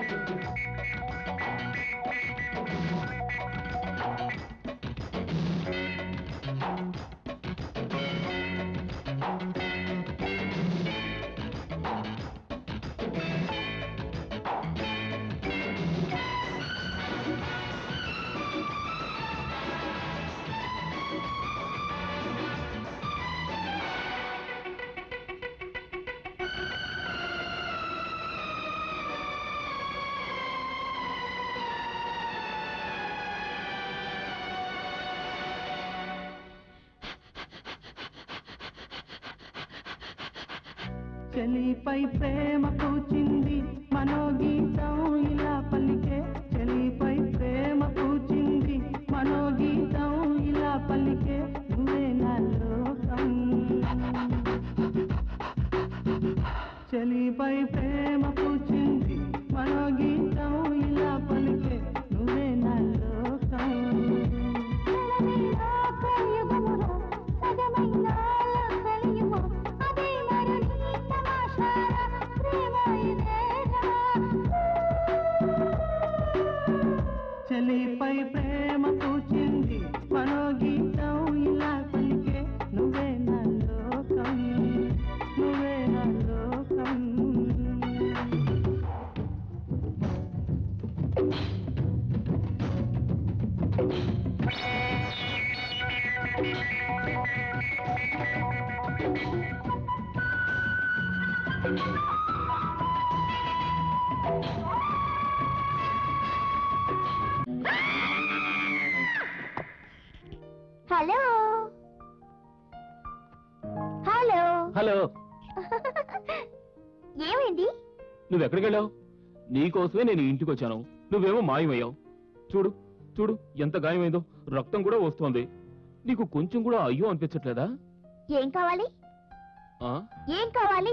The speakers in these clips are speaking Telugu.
చెలిపై ప్రేమ పూచింది మనోగీతం ఇలా పలికే చెలిపై ప్రేమ పూచింది మనోగీతం ఇలా పలికే నువ్వే నా లోకం చెలిపై ప్రేమ పూచింది మనోగీతం ఇలా పలికే నువ్వే నా లోకం చెలిపై ప్రేమ పూచింది మనోగీతం ఇలా పలికే నువ్వే నా లోకం నువ్వే నా లోకం హలో హలో హలో ఏమైంది నువ్వు ఎక్కడికి వెళ్ళావు నీకోసమే నేను ఇంటికి వచ్చాను నువ్వేమో మాయమయ్యావు చూడు చూడు ఎంత గాయమైందో రక్తం కూడా వస్తోంది నీకు కొంచెం కూడా అయ్యో అనిపించట్లేదా ఏం కావాలి ఆ? ఏం కావాలి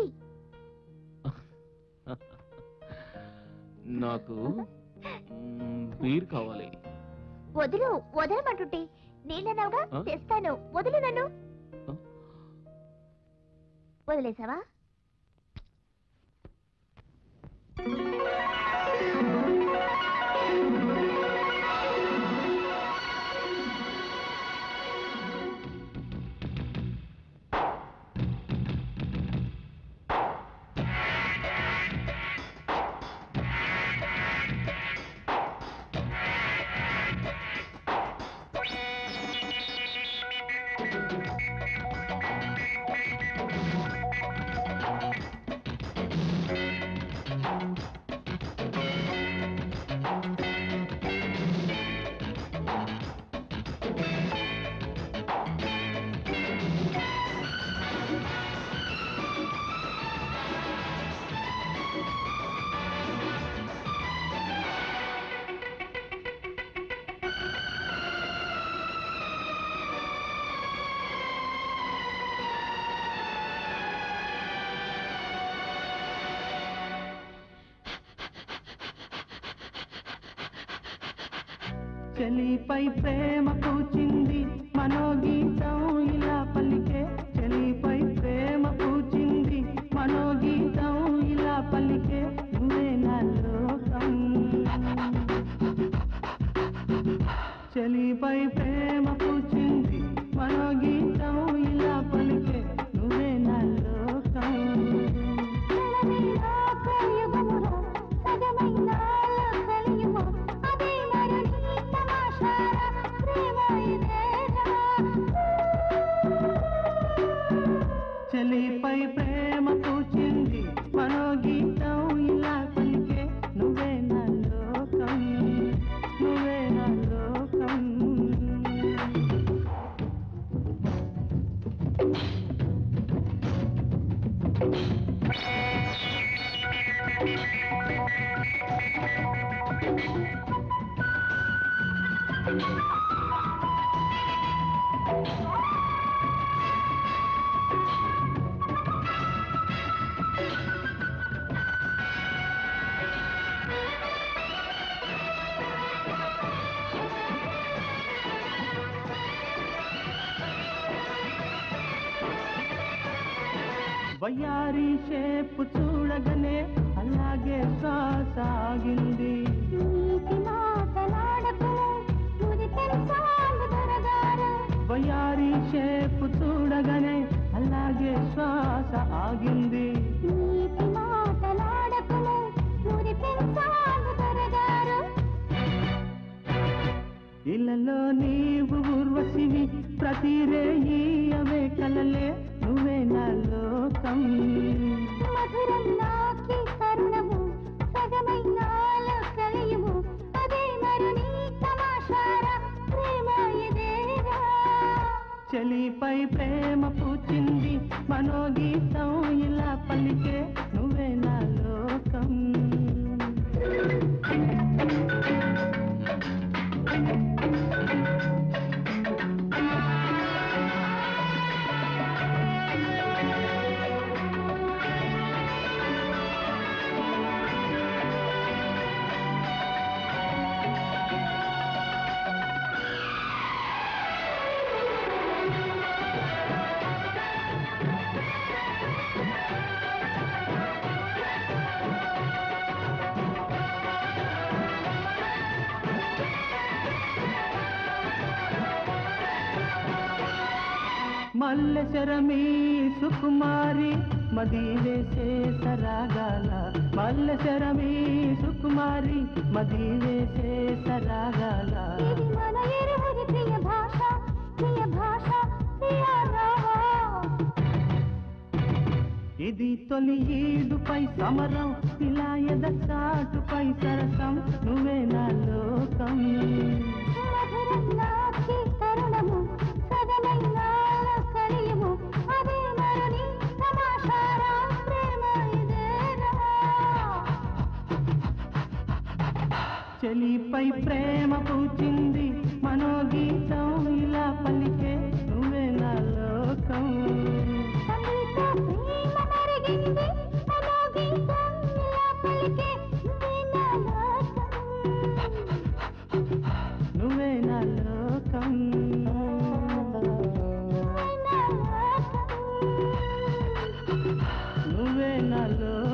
నాకు మ్, బీర్ కావాలి వదులు వదలమంటుంటే నేనన్నావుగా ఆ? తెస్తాను వదులు నన్ను ఆ? వదిలేసావా చెలిపై ప్రేమ పూచింది మనోగీతం ఇలా పలికే చెలిపై ప్రేమ పూచింది మనోగీతం ఇలా పలికే నువ్వే నా లోకం చెలిపై ప్రేమ పూచింది మనోగీతం ఇలా పలికే నువ్వే నా లోకం వయ్యారి షేపు చూడగానే అలాగే శ్వాస ఆగింది నీటి మాటలాడకు మురి పెంచాలు దొరగారు వయ్యారి షేపు చూడగానే అలాగే శ్వాస ఆగింది నీటి మాటలాడకు మురి పెంచాలు దొరగారు ఇళ్ళలో నీవు ఊర్వశివి ప్రతి రేయి అవే కలలే నువ్వే నా లోకం మధురం నాకి కరుణము సగమై నాలో కలియుము అదే మరు నీ తమాషారా ప్రేమ ఇదేరా చెలిపై ప్రేమ పూచింది మనోగీతం ఇలా పలికే నువ్వే నా లోకం మల్లె శరమీ సుకుమారి మది వేసే సరాగాల మల్లె శరమీ సుకుమారి మది వేసే సరాగాల ఇది మన ఇరువురి ప్రియ భాష ప్రియ భాష ప్రియ రావా ఇది తొలి ఈడుపై సమరం ఇలా ఎద చాటుపై సరసం నువ్వే నా లోకం మధురం నాకి కరుణము సగమై నాలో కలియుము అదే మరు నీ తమాషారా ప్రేమ ఇదేరా చెలిపై ప్రేమ పూచింది మనోగీతం ఇలా పలికే నువ్వే నా లోకం సంగీత ప్రేమ మరిగింది మనోగీతం ఇలా పలికే నువ్వే నా లోకం నువ్వే నా లోకం నువ్వే నా లోకం నువ్వే నా లోకం